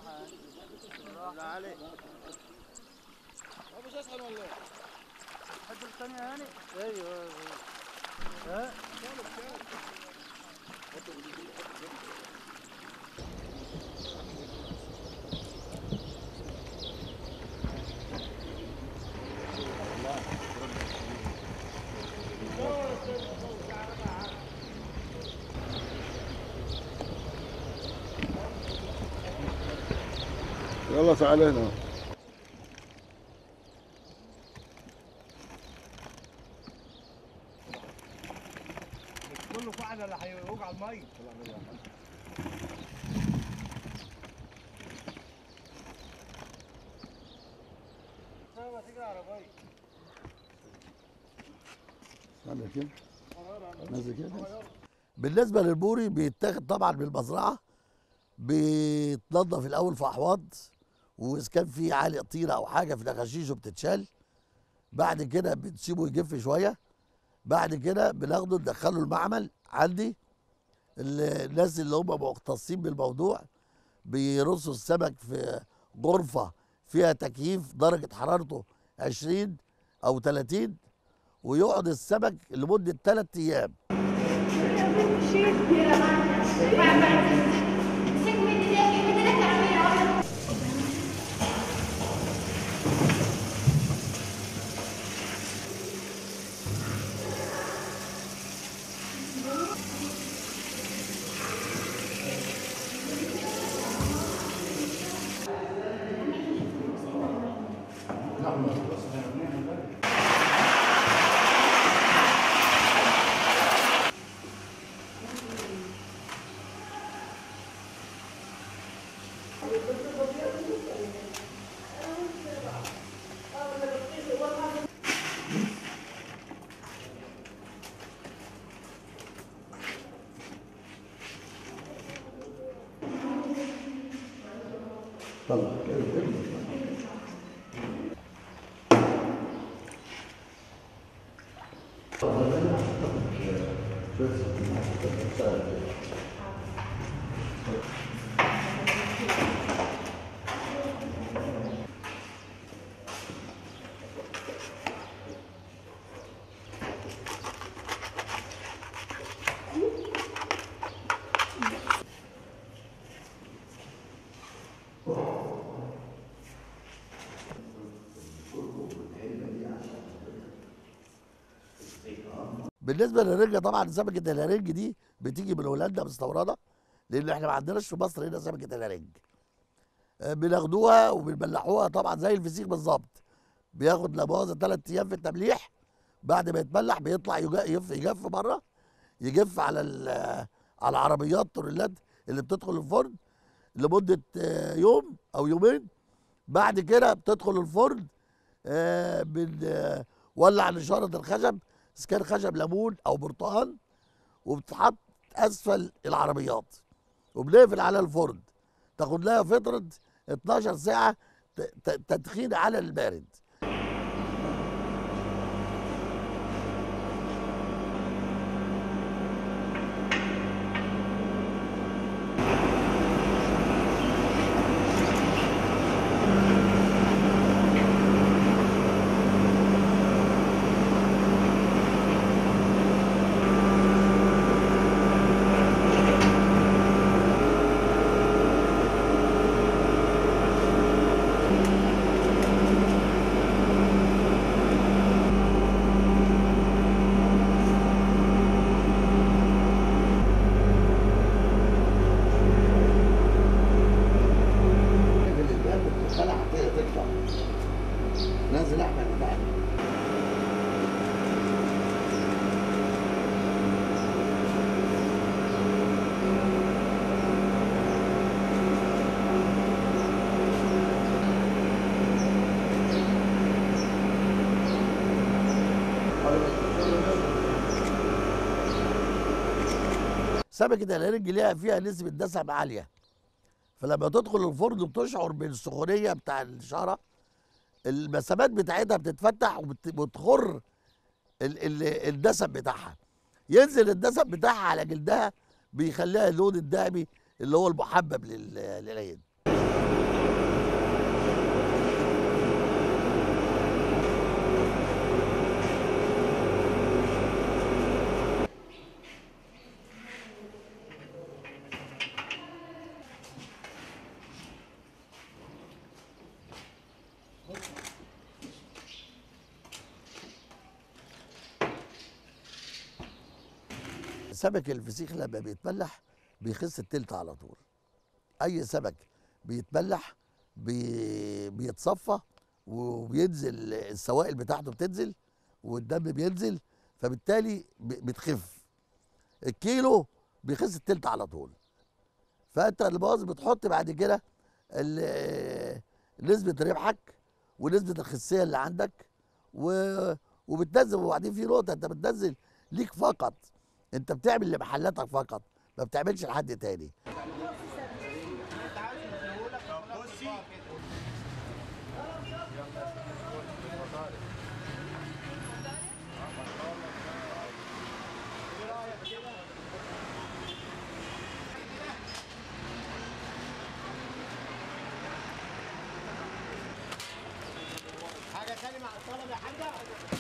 بالله عليك مش اسهل ولا ايه؟ حد الثانية هاني ايوه ها يلا تعال هنا كله فعل اللي هيوجع الميه ما تجري عربية تعال كده نازل كده بالنسبه للبوري بيتاخد طبعا بالمزرعه بيتنضف الاول في احواض واذا كان في عالق طيره او حاجه في نخاشيشه بتتشال بعد كده بنسيبه يجف شويه بعد كده بناخده ندخله المعمل عندي ال- الناس اللي هم مختصين بالموضوع بيرصوا السمك في غرفه فيها تكييف درجه حرارته 20 او 30 ويقعد السمك لمده 3 ايام بالنسبه للرنجه طبعا سمكه الهرنج دي بتيجي من هولندا مستورده لان احنا ما عندناش في مصر هنا سمكه الهرنج آه، بناخدوها وبنملحوها طبعا زي الفسيخ بالظبط بياخد لا مؤاخذه ثلاث ايام في التمليح بعد ما يتملح بيطلع يجا- يف يجف بره يجف على ال- على العربيات توريلات اللي بتدخل الفرن لمده آه، يوم او يومين بعد كده بتدخل الفرن آه، بنولع نشاره الخشب اذا كان خشب ليمون او برتقال وبتتحط اسفل العربيات وبنقفل على الفرن تاخد لها فتره 12 ساعه ت- ت- تدخين على البارد نازل احمد بقى سمكة الهرنج ليها فيها نسبة دسم عالية فلما تدخل الفرن بتشعر بالسخونية بتاع الشعرة المسامات بتاعتها بتتفتح وبت- وبتخر ال- ال- الدسم بتاعها ينزل الدسم بتاعها على جلدها بيخليها اللون الذهبي اللي هو المحبب لل- للعين سمك الفسيخ لما بيتملح بيخس التلت على طول اي سمك بيتملح بي... بيتصفى وبينزل السوائل بتاعته بتنزل والدم بينزل فبالتالي ب- بتخف الكيلو بيخس التلت على طول فانت الباظ بتحط بعد كده ال- نسبة ربحك ونسبة الخسية اللي عندك و... وبتنزل وبعدين في نقطة انت بتنزل ليك فقط انت بتعمل لمحلاتك فقط ما بتعملش لحد تاني حاجه ثانيه مع الطلب يا حاجه